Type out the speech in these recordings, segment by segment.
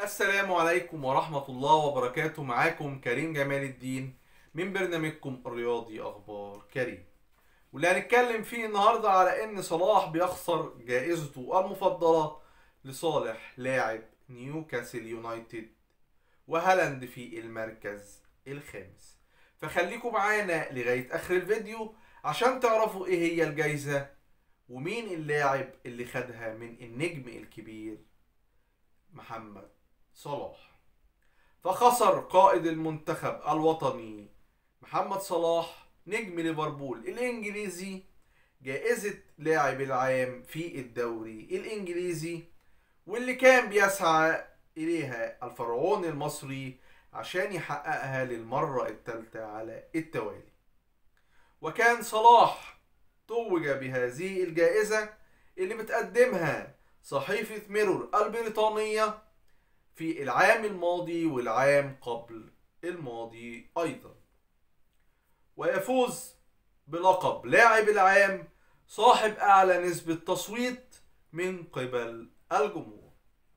السلام عليكم ورحمة الله وبركاته معاكم كريم جمال الدين من برنامجكم الرياضي أخبار كريم واللي هنتكلم فيه النهاردة على إن صلاح بيخسر جائزته المفضلة لصالح لاعب نيوكاسل يونايتد وهالاند في المركز الخامس فخليكم معانا لغاية آخر الفيديو عشان تعرفوا إيه هي الجايزة ومين اللاعب اللي خدها من النجم الكبير محمد صلاح فخسر قائد المنتخب الوطني محمد صلاح نجم ليفربول الانجليزي جائزة لاعب العام في الدوري الانجليزي واللي كان بيسعى اليها الفرعون المصري عشان يحققها للمرة الثالثة على التوالي وكان صلاح توج بهذه الجائزة اللي بتقدمها صحيفة ميرور البريطانية في العام الماضي والعام قبل الماضي أيضا ويفوز بلقب لاعب العام صاحب أعلى نسبة تصويت من قبل الجمهور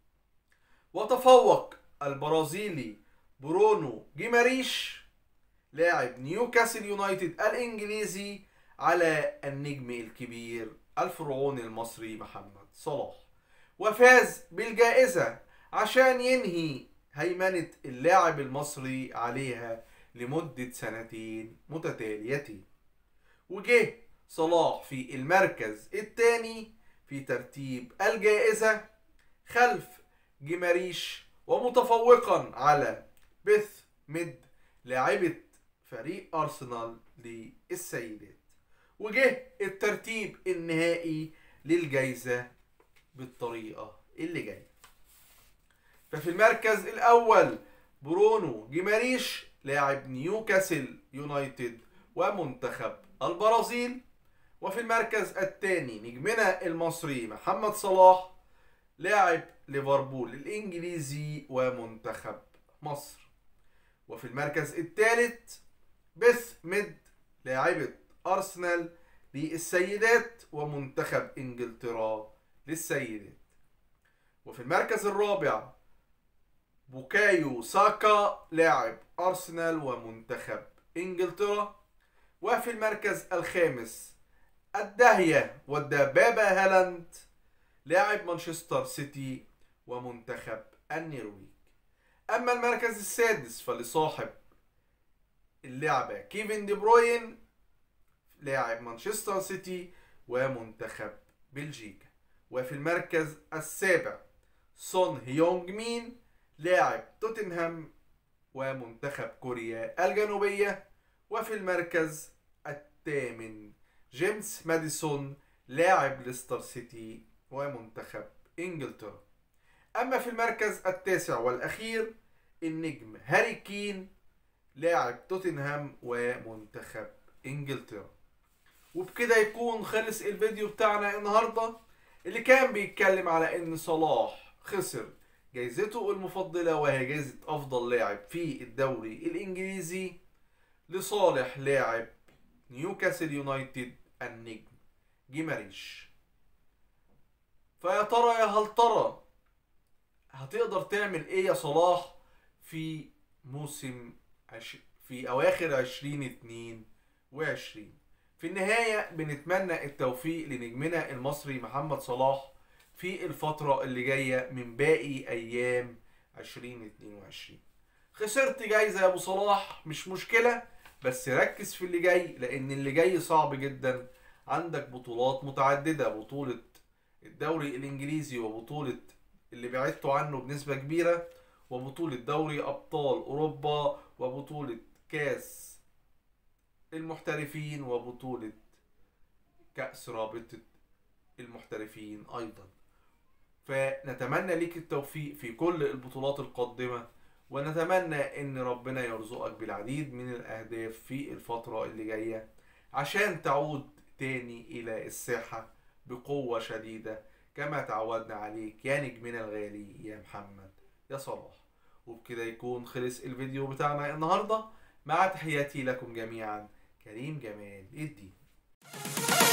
وتفوق البرازيلي برونو جيماريش لاعب نيوكاسل يونايتد الإنجليزي على النجم الكبير الفرعوني المصري محمد صلاح وفاز بالجائزة عشان ينهي هيمنة اللاعب المصري عليها لمدة سنتين متتاليتين وجه صلاح في المركز الثاني في ترتيب الجائزة خلف جماريش ومتفوقا على بيث ميد لاعبة فريق أرسنال للسيدات وجه الترتيب النهائي للجائزة بالطريقة اللي جاية ففي المركز الأول برونو جيماريش لاعب نيوكاسل يونايتد ومنتخب البرازيل وفي المركز الثاني نجمنا المصري محمد صلاح لاعب ليفربول الإنجليزي ومنتخب مصر وفي المركز الثالث بيث ميد لاعبة أرسنال للسيدات ومنتخب إنجلترا للسيدات وفي المركز الرابع بوكايو ساكا لاعب أرسنال ومنتخب إنجلترا وفي المركز الخامس الداهية والدبابة هالاند لاعب مانشستر سيتي ومنتخب النرويج أما المركز السادس فلصاحب اللعبة كيفن دي بروين لاعب مانشستر سيتي ومنتخب بلجيكا وفي المركز السابع سون هيونج مين لاعب توتنهام ومنتخب كوريا الجنوبية وفي المركز الثامن جيمس ماديسون لاعب ليستر سيتي ومنتخب انجلترا اما في المركز التاسع والاخير النجم هاري كين لاعب توتنهام ومنتخب انجلترا وبكده يكون خلص الفيديو بتاعنا النهارده اللي كان بيتكلم على ان صلاح خسر جايزته المفضله وهي جايزه افضل لاعب في الدوري الانجليزي لصالح لاعب نيوكاسل يونايتد النجم جيماريش فيا ترى يا هل ترى هتقدر تعمل ايه يا صلاح في موسم عش... في اواخر عشرين اتنين وعشرين في النهاية بنتمنى التوفيق لنجمنا المصري محمد صلاح في الفترة اللي جاية من باقي ايام عشرين اتنين وعشرين خسرت جايزة يا ابو صلاح مش مشكلة بس ركز في اللي جاي لان اللي جاي صعب جدا عندك بطولات متعددة بطولة الدوري الانجليزي وبطولة اللي بعدتوا عنه بنسبة كبيرة وبطولة دوري ابطال اوروبا وبطولة كاس المحترفين وبطولة كأس رابطة المحترفين ايضا فنتمنى ليك التوفيق في كل البطولات القادمة ونتمنى ان ربنا يرزقك بالعديد من الاهداف في الفترة اللي جاية عشان تعود تاني الى الساحة بقوة شديدة كما تعودنا عليك يا نجمنا الغالي يا محمد يا صلاح وبكده يكون خلص الفيديو بتاعنا النهاردة مع تحياتي لكم جميعا كريم جمال الدين